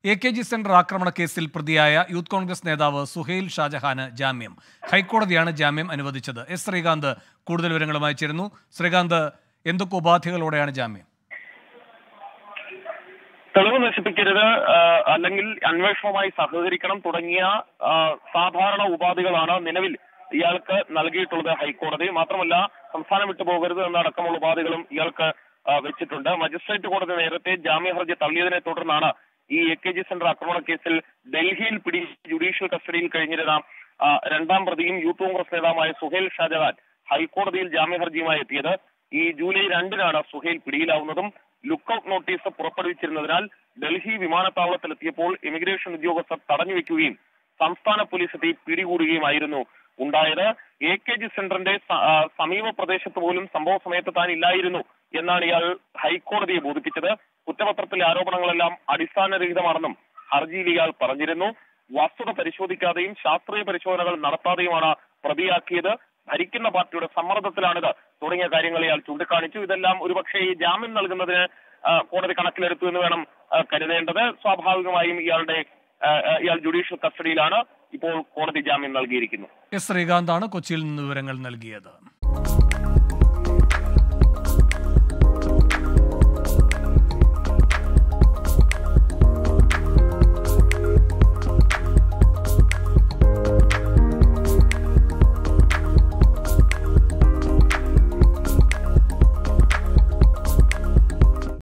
A K G centre ആക്രമണ കേസിൽ പ്രതിയായ യൂത്ത് കോൺഗ്രസ് നേതാവ് സുഹൈൽ ഷാജഹാന് ജാമ്യം ഹൈക്കോടതിയാണ് ജാമ്യം അനുവദിച്ചത് എസ് ശ്രീകാന്ത് കൂടുതൽ വിവരങ്ങളുമായി ചേരുന്നു ശ്രീകാന്ത് എന്തൊക്കെ ഉപാധികളോടെയാണ് ജാമ്യം തെളിവ് നശിപ്പിക്കരുത് ആ, അല്ലെങ്കിൽ അന്വേഷണവുമായി സഹകരിക്കണം തുടങ്ങിയ ആ, സാധാരണ ഉപാധികളാണ് നിലവിൽ ഇയാൾക്ക് നൽകിയിട്ടുള്ളത് ഹൈക്കോടതി മാത്രമല്ല സംസ്ഥാനം വിട്ടുപോകരുത് എന്നടക്കമുള്ള ഉപാധികളും ഇയാൾക്ക് ആ, വെച്ചിട്ടുണ്ട് മജിസ്ട്രേറ്റ് കോടതി നേരത്തെ ജാമ്യ ഹർജി തള്ളിയതിനെ തുടർന്നാണ് ഈ എ കെ ജി സെന്റർ ആക്രമണ കേസിൽ ഡൽഹിയിൽ പിടി ജുഡീഷ്യൽ കസ്റ്റഡിയിൽ കഴിഞ്ഞിരുന്ന ആ, രണ്ടാം പ്രതിയും യൂത്ത് കോൺഗ്രസ് നേതാവുമായ സുഹേൽ ഷാജഹാൻ ഹൈക്കോടതിയിൽ ജാമ്യ ഹർജിയുമായി എത്തിയത് ഈ ജൂലൈ രണ്ടിനാണ് സുഹേൽ പിടിയിലാവുന്നതും ലുക്കൌട്ട് നോട്ടീസ് പുറപ്പെടുവിച്ചിരുന്നതിനാൽ ഡൽഹി വിമാനത്താവളത്തിലെത്തിയപ്പോൾ ഇമിഗ്രേഷൻ ഉദ്യോഗസ്ഥർ തടഞ്ഞു വെക്കുകയും സംസ്ഥാന പോലീസ് എത്തി പിടികൂടുകയുമായിരുന്നു ഉണ്ടായത് എ കെ ജി സെന്ററിന്റെ സ- ആ, സമീപ പ്രദേശത്ത് പോലും സംഭവ സമയത്ത് താൻ ഇല്ലായിരുന്നു എന്നാണ് ഇയാൾ ഹൈക്കോടതിയെ ബോധിപ്പിച്ചത് കുറ്റപത്രത്തിലെ ആരോപണങ്ങളെല്ലാം അടിസ്ഥാനരഹിതമാണെന്നും ഹർജിയിൽ ഇയാൾ പറഞ്ഞിരുന്നു വസ്തുത പരിശോധിക്കാതെയും ശാസ്ത്രീയ പരിശോധനകൾ നടത്താതെയുമാണ് പ്രതിയാക്കിയത് ഭരിക്കുന്ന പാർട്ടിയുടെ സമ്മർദ്ദത്തിലാണിത് തുടങ്ങിയ കാര്യങ്ങൾ ഇയാൾ ചൂണ്ടിക്കാണിച്ചു ഇതെല്ലാം ഒരുപക്ഷെ ഈ ജാമ്യം നൽകുന്നതിന് ആ, കോടതി കണക്കിലെടുത്തു എന്ന് വേണം ആ, കരുതേണ്ടത് സ്വാഭാവികമായും ഇയാളുടെ ആ, ആ, ഇയാൾ ജുഡീഷ്യൽ കസ്റ്റഡിയിലാണ് ഇപ്പോൾ കോടതി ജാമ്യം നൽകിയിരിക്കുന്നു എസ് ശ്രീകാന്താണ് കൊച്ചിയിൽ നിന്ന് വിവരങ്ങൾ നൽകിയത്